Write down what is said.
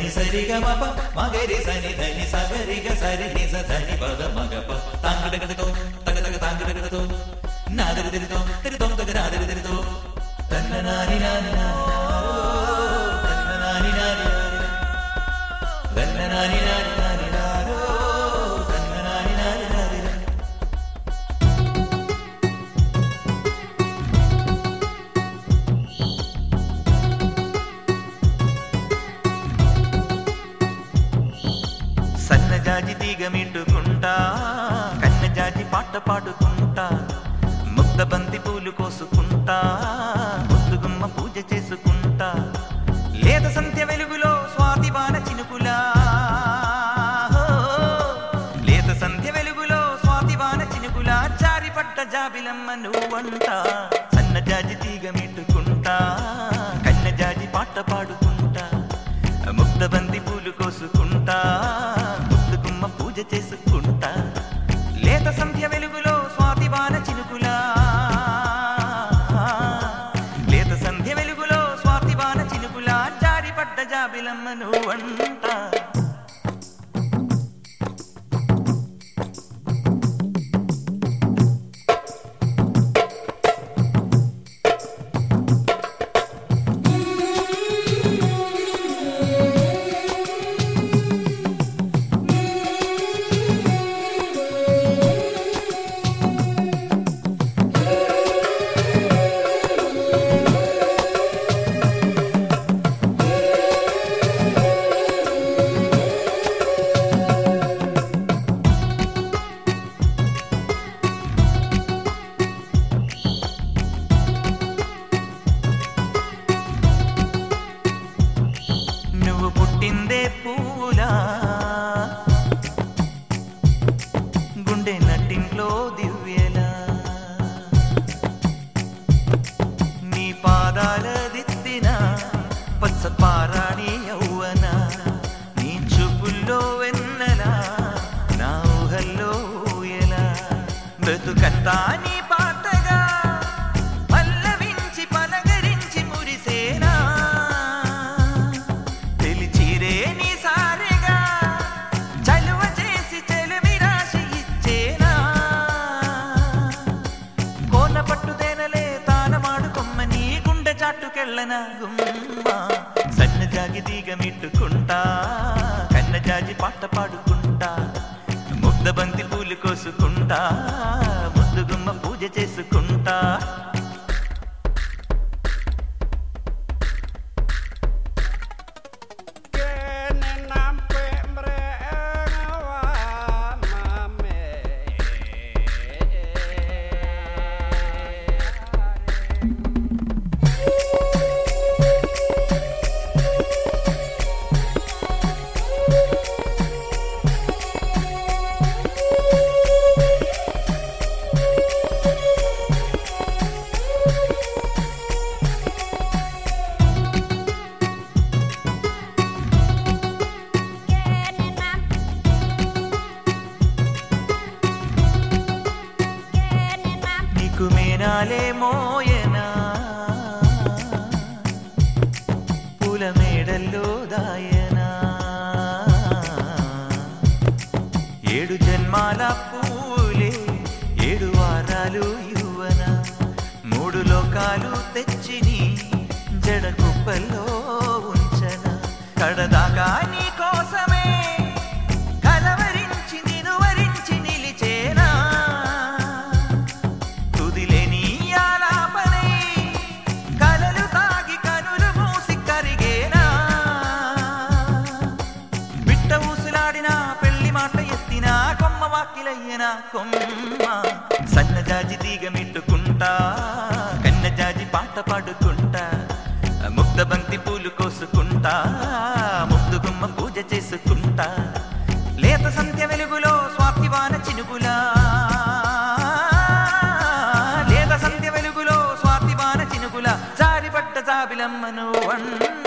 ధని సరి గ మప మగరి సని ధని సగరి గ సరి ని స ధని పద మగ ప తాంగడ గడతో తగ తగ తాంగడ గడతో నాదరి దరితో తిరితో తగ నాదరి దరితో తన్న నాని నాని నారో తన్న నాని నాని నారి తన్న నాని నాని నాని నారో తన్న నాని నాని నారి సన్నజాజి తీగ మిట్టుకుంటా కన్నజాజి పాట పాడుకుంటా ముద్ద బంతి పూలు కోసుకుంటా ముద్దుగుమ్మ పూజ చేసుకుంటా లేత సంధ్య వెలుగులో స్వాతి వాన చినుకులా హో, లేత సంధ్య వెలుగులో స్వాతి వాన చినుకులా జారి పడ్డ జాబిలమ్మ నువ్వంట సన్నజాజి తీగ మిట్టుకుంటా కన్నజాజి పాట పాడుకుంటా ముద్ద బంతి పూలు కోసుకుంటా ముద్దుగుమ్మ పూజ చేసుకుంటా లేత సంధ్య వెలుగులో స్వాతి వాన చినుకులా లేత సంధ్య వెలుగులో స్వాతి వాన చినుకులా జారి పడ్డ జాబిలమ్మ నువ్వంట నువ్వు పుట్టిందే పూలా గుండె నట్టింట్లో దివ్యలా నీ పాదాల దిత్తిన పచ్చ పారాణి యౌవన నీ చూపుల్లో వెన్నెలా నా ఊహల్లో ఊయలా బ్రతుకంతా నీ పాటగా పల్లవించి పలకరించి మురిసేనా తెలిచిరే నీ సారెగా చలువ చేసి చెలిమి రాసి ఇచ్చేనా కోన పట్టుదేనలే తానమాడు కొమ్మ నీ గుండె చాటుకెళ్ళన గుమ్మ సన్న జాగి తీగ మిట్టుకుంటా కన్న జాజి పాట పాడుకుంటా ముద్ద బంతి పూలు కోసుకుంటా ముద్దుగుమ్మ పూజ చేసుకుంటా Kene nampe mrengawa mame Kene nam Kene nam నీకు మేనాలే మోయనా పూల మేడల్లో దాయనా ఏడు జన్మాల పూలే ఏడు వారాలు యువన మూడు లోకాలు తెచ్చిని జడ కుప్పల్లో ఉంచన కడదాకా నీ కోసమే కలవరించి నిను వరించి నిలిచేనా తుదిలేని ఆలాపనై కలలు తాగి కనులు మూసి కరిగేనా బిట్ట ఊసులాడిన పెళ్లి మాట ఎత్తిన కొమ్మ వాకిలయ్యన కొమ్మ సన్నజాజి తీగ మిట్టుకుంటా కన్నజాజి పాట పాడుకుంటా ముక్త బంతి పూలు కోసుకుంటా ముద్దుగుమ్మ పూజ చేసుకుంటా లేత సంధ్య వెలుగులో స్వాతివాన చినుకులా లేత సంధ్య వెలుగులో స్వాతివాన చినుకుల జారిపడ్డ జాబిలమ్మను వంట